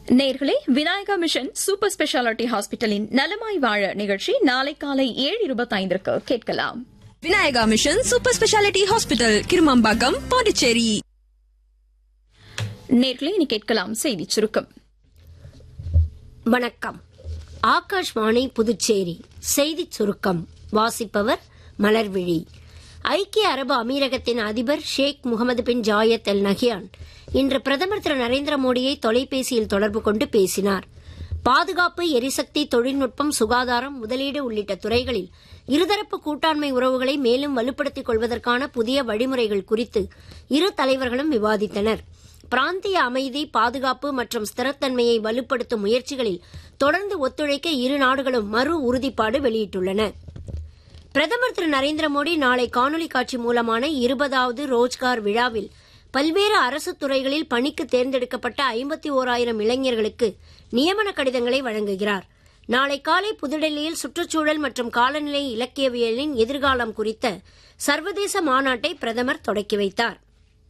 நேர்களே Vinayaka mission super speciality ஹாஸ்பிட்டலின் நலமாய் வாழ நிகழ்ச்சி நாளை காலை ஏழு இருபத்தைந்திற்கு கேட்கலாம் Vinayaka mission super speciality hospital Kirumambakkam Pondicherry நேர்களே இனி கேட்கலாம் செய்திச் சுருக்கம் வணக்கம் ஆகாஷ்வாணி புதுச்சேரி செய்திச் சுருக்கம் வாசிப்பவர் மலர்விழி ஐக்கிய அரபு அமீரகத்தின் அதிபர் Sheikh Mohamed bin Zayed Al Nahyan இன்று பிரதமர் திரு நரேந்திர மோடியை தொலைபேசியில் தொடர்பு கொண்டு பேசினார் பாதுகாப்பு எரிசக்தி தொழில்நுட்பம் சுகாதாரம் முதலீடு உள்ளிட்ட துறைகளில் இருதரப்பு கூட்டாண்மை உறவுகளை மேலும் வலுப்படுத்திக் கொள்வதற்கான புதிய வழிமுறைகள் குறித்து இரு தலைவர்களும் விவாதித்தனர் பிராந்திய அமைதி பாதுகாப்பு மற்றும் ஸ்திரத்தன்மையை வலுப்படுத்தும் முயற்சிகளில் தொடர்ந்து ஒத்துழைக்க இரு நாடுகளும் மறு உறுதிப்பாடு வெளியிட்டுள்ளன பிரதமர் திரு நரேந்திர மோடி நாளை காணொலி காட்சி மூலமான இருபதாவது ரோஜ்கார் விழாவில் பல்வேறு அரசு துறைகளில் பணிக்கு தேர்ந்தெடுக்கப்பட்ட ஐம்பத்தி ஓராயிரம் இளைஞர்களுக்கு நியமன கடிதங்களை வழங்குகிறார் நாளை காலை புதுடெல்லியில் சுற்றுச்சூழல் மற்றும் காலநிலை இலக்கியவியலின் எதிர்காலம் குறித்த சர்வதேச மாநாட்டை பிரதமர் தொடக்கி வைத்தார்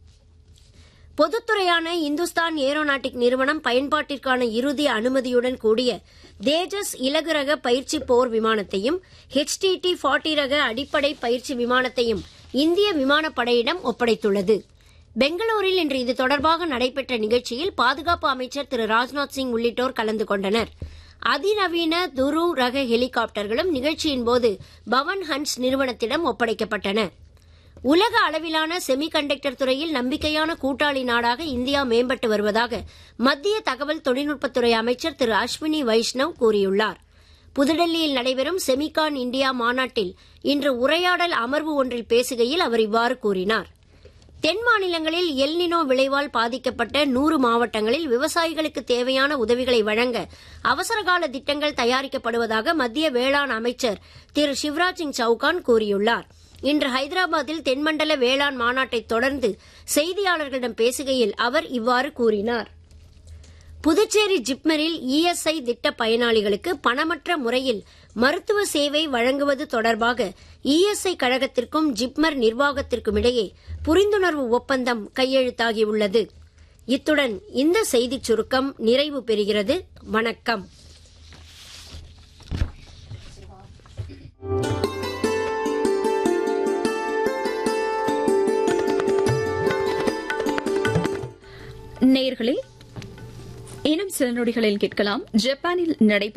பொதுத்துறையான இந்துஸ்தான் ஏரோநாட்டிக் நிறுவனம் பயன்பாட்டிற்கான இறுதி அனுமதியுடன் கூடிய தேஜஸ் இலகு ரக பயிற்சி போர் விமானத்தையும் ஹெச்டிடி ஃபார்ட்டி ரக அடிப்படை பயிற்சி விமானத்தையும் இந்திய விமானப்படையிடம் ஒப்படைத்துள்ளது பெங்களூரில் இன்று இது தொடர்பாக நடைபெற்ற நிகழ்ச்சியில் பாதுகாப்பு அமைச்சர் திரு ராஜ்நாத் சிங் உள்ளிட்டோர் கலந்து கொண்டனர் அதிநவீன துரு ரக ஹெலிகாப்டர்களும் நிகழ்ச்சியின் போது பவன் ஹன்ஸ் நிறுவனத்திடம் ஒப்படைக்கப்பட்டன உலக அளவிலான செமிகண்டக்டர் துறையில் நம்பிக்கையான கூட்டாளி நாடாக இந்தியா மேம்பட்டு வருவதாக மத்திய தகவல் தொழில்நுட்பத்துறை அமைச்சர் திரு அஸ்வினி வைஷ்ணவ் கூறியுள்ளார் புதுடெல்லியில் நடைபெறும் செமிகான் இந்தியா மாநாட்டில் இன்று உரையாடல் அமர்வு ஒன்றில் பேசுகையில் அவர் இவ்வாறு கூறினார் தென் மாநிலங்களில் எல்னினோ விளைவால் பாதிக்கப்பட்ட நூறு மாவட்டங்களில் விவசாயிகளுக்கு தேவையான உதவிகளை வழங்க அவசரகால திட்டங்கள் தயாரிக்கப்படுவதாக மத்திய வேளாண் அமைச்சர் திரு சிவராஜ் சிங் சவுகான் கூறியுள்ளார் இன்று ஹைதராபாத்தில் தென்மண்டல வேளாண் மாநாட்டை தொடர்ந்து செய்தியாளர்களிடம் பேசுகையில் அவர் இவ்வாறு கூறினார் புதுச்சேரி ஜிப்மரில் இஎஸ்ஐ திட்ட பயனாளிகளுக்கு பணமற்ற முறையில் மருத்துவ சேவை வழங்குவது தொடர்பாக இஎஸ்ஐ கழகத்திற்கும் ஜிப்மர் நிர்வாகத்திற்கும் இடையே புரிந்துணர்வு ஒப்பந்தம் கையெழுத்தாகியுள்ளது இத்துடன் இந்த செய்திச் சுருக்கம் நிறைவு பெறுகிறது வணக்கம் நேர்களே இன்னும் சில நொடிகளில் கேட்கலாம் ஜப்பானில் நடைபெறும்